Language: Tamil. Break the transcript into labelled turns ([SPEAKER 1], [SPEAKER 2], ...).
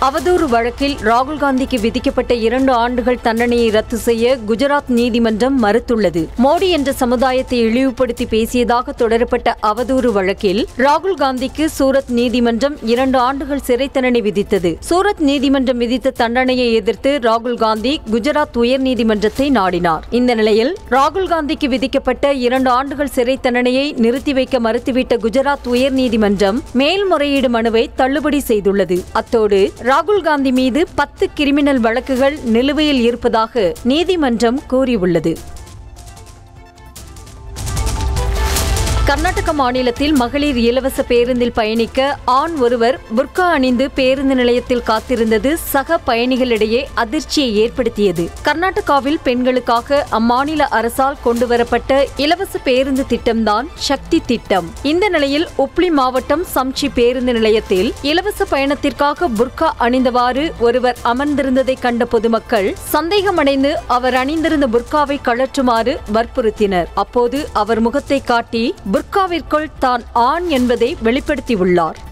[SPEAKER 1] அவதூறு வழக்கில் ராகுல் காந்திக்கு விதிக்கப்பட்ட இரண்டு ஆண்டுகள் தண்டனையை ரத்து செய்ய குஜராத் நீதிமன்றம் மறுத்துள்ளது மோடி என்ற சமுதாயத்தை இழிவுபடுத்தி பேசியதாக தொடரப்பட்ட அவதூறு வழக்கில் ராகுல் காந்திக்கு சூரத் நீதிமன்றம் இரண்டு ஆண்டுகள் சிறை தண்டனை விதித்தது சூரத் நீதிமன்றம் விதித்த தண்டனையை எதிர்த்து ராகுல் காந்தி குஜராத் உயர்நீதிமன்றத்தை நாடினார் இந்த நிலையில் ராகுல் காந்திக்கு விதிக்கப்பட்ட இரண்டு ஆண்டுகள் சிறை தண்டனையை நிறுத்தி வைக்க மறுத்துவிட்ட குஜராத் உயர்நீதிமன்றம் மேல்முறையீடு மனுவை தள்ளுபடி செய்துள்ளது அத்தோடு ராகுல் காந்தி மீது பத்து கிரிமினல் வழக்குகள் நிலுவையில் இருப்பதாக நீதிமன்றம் கூறியுள்ளது கர்நாடக மாநிலத்தில் மகளிர் இலவச பேருந்தில் பயணிக்க ஆண் ஒருவர் புர்கா அணிந்து பேருந்து நிலையத்தில் காத்திருந்தது சக பயணிகளிடையே அதிர்ச்சியை ஏற்படுத்தியது கர்நாடகாவில் பெண்களுக்காக அம்மாநில அரசால் கொண்டுவரப்பட்ட இலவச பேருந்து திட்டம்தான் சக்தி திட்டம் இந்த நிலையில் உப்ளி மாவட்டம் சம்ச்சி பேருந்து நிலையத்தில் இலவச பயணத்திற்காக புர்கா அணிந்தவாறு ஒருவர் அமர்ந்திருந்ததை கண்ட பொதுமக்கள் சந்தேகமடைந்து அவர் அணிந்திருந்த புர்காவை கழற்றுமாறு வற்புறுத்தினர் அப்போது அவர் முகத்தை காட்டி புர்காவிற்குள் தான் ஆண் என்பதை வெளிப்படுத்தியுள்ளார்